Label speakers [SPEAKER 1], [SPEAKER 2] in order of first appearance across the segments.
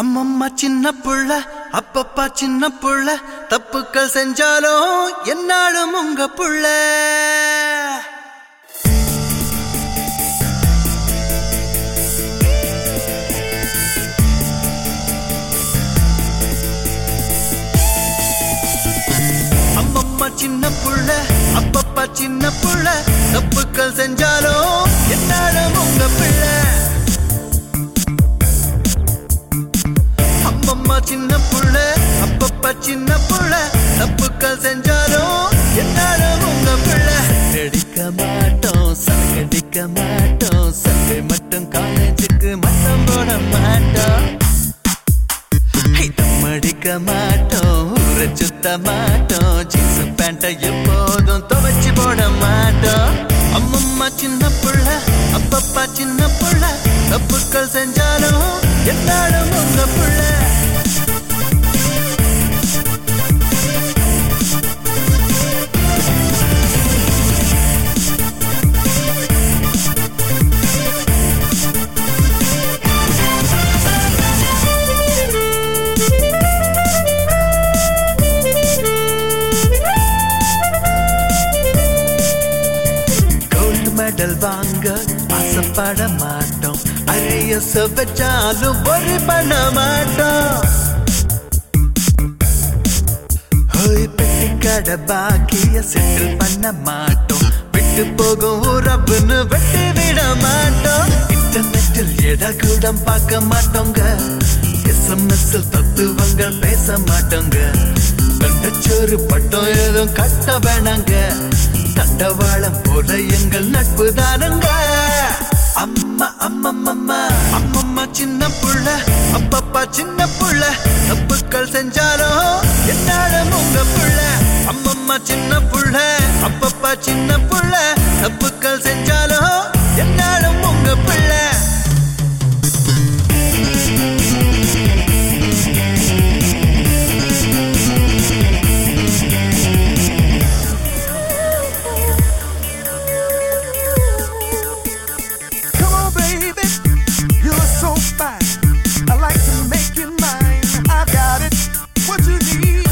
[SPEAKER 1] அம்மம்மா சின்ன புள்ள அப்பப்பா சின்ன புள்ள தப்புக்கள் செஞ்சாலும் என்னாலும் உங்க புள்ள அம்மம்மா சின்ன புள்ள அப்பப்பா சின்ன புள்ள தப்புக்கள் செஞ்சாலும் என்னாலும் உங்க பிள்ளை அம்மம்மா சின்ன புள்ள அப்பப்பா சின்ன புள்ள தப்புக்கள் செஞ்சாலும் என்னாலும் உங்க பிள்ளை அடிக்க மாட்டோம் சரக்கடிக்க மாட்டோம் சண்டை மட்டும் காலேஜுக்கு மட்டும் போட மாட்டோம் ஹை, தம் அடிக்க மாட்டோம் ஊரை சுத்த மாட்டோம் ஜீன்ஸ் பேண்ட எப்போதும் துவைச்சு போட மாட்டோம் அம்மம்மா சின்ன புள்ள அப்பப்பா சின்ன புள்ள தப்புக்கள் செஞ்சாலும் என்னாலும் உங்க புள்ள கோல்டு மெடல் வாங்க ஆசைப்பட மாட்டோம் அரிய வச்சாலும் ஒரு பண்ண மாட்டோம் ஹோய் பெட்டி கடை பாக்கிய செட்டில் பண்ண மாட்டோம் விட்டு போகும் உறவுன்னு வெட்டி விட மாட்டோம் இன்டர்நெட்டில் எட கூட பார்க்க மாட்டோங்க எஸ்எம்எஸ் தத்துவங்கள் பேச மாட்டோங்க கண்டச்சோறு பட்டம் ஏதும் கட்ட வேணாங்க தண்டவாளம் போல எங்கள் நட்பு தானுங்க அம்மா அம்மம்மம்மா அம்மம்மா சின்ன புள்ள அப்பப்பா சின்ன புள்ள தப்புக்கள் செஞ்சாலும் என்னாலும் உங்க புள்ள அம்மம்மா சின்ன புள்ள அப்பப்பா சின்ன புள்ள தப்புக்கள் செஞ்சாலும் என்னாலும் உங்க பிள்ளை
[SPEAKER 2] Come on, baby, you're so fine. I like to make you mine. I got it, what you need.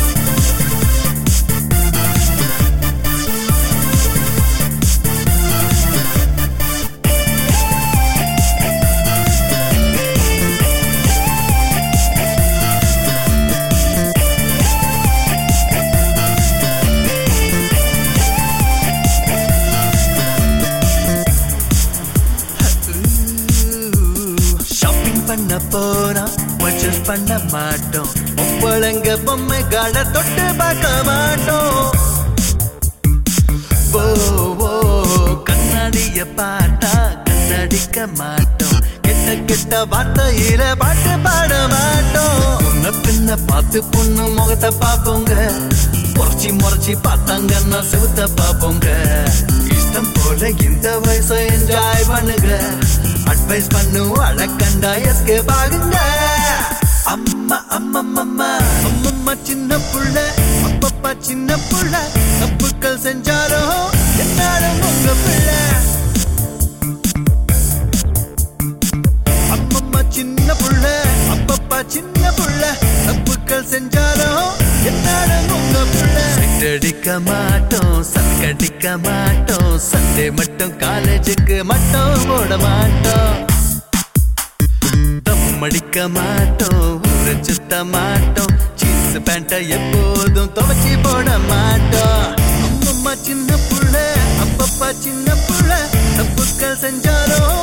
[SPEAKER 1] Shopping பண்ண போறோம் பர்ச்சேஸ் பண்ண மாட்டோம் ஒப்பளங்க பொம்மைகளை தொட்டு பார்க்க மாட்டோம் ஓ ஓ கண்ணாடிய பார்த்தா கண்ணடிக்க மாட்டோம் கெட்ட கெட்ட வார்த்தையில பாட்டு பாட மாட்டோம் முன்ன பின்ன பார்த்து பொண்ணு முகத்தை பார்ப்போங்க முறைச்சி முறைச்சி பார்த்தாங்கன்னா செவுத்த பார்ப்போங்க இஷ்டம் போல இந்த வயசை என்ஜாய் பண்ணுங்க அட்வைஸ் பண்ணும் அழக்கண்டா எஸ்கே பாருங்க அம்மா அம்மம்மம்மா அம்மம்மா சின்ன புள்ள அப்பப்பா சின்ன புள்ள தப்புக்கள் செஞ்சாலும் என்னாலும் உங்க பிள்ளை அம்மம்மா சின்ன புள்ள அப்பப்பா சின்ன புள்ள தப்புக்கள் செஞ்சாலும் என்னாலும் உங்க புள்ள அடிக்க மாட்டோம் சக்கடிக்க மாட்டோம் சண்டே மட்டும் காலேஜுக்கு மட்டும் போட மாட்டோம் தம் அடிக்க மாட்டோம் ஊரை சுத்த மாட்டோம் ஜீன்ஸ் பேண்ட எப்போதும் துவைச்சி போட மாட்டோம் அம்மம்மா சின்ன புள்ள அப்பப்பா சின்ன புள்ள தப்புக்கள் செஞ்சாலும்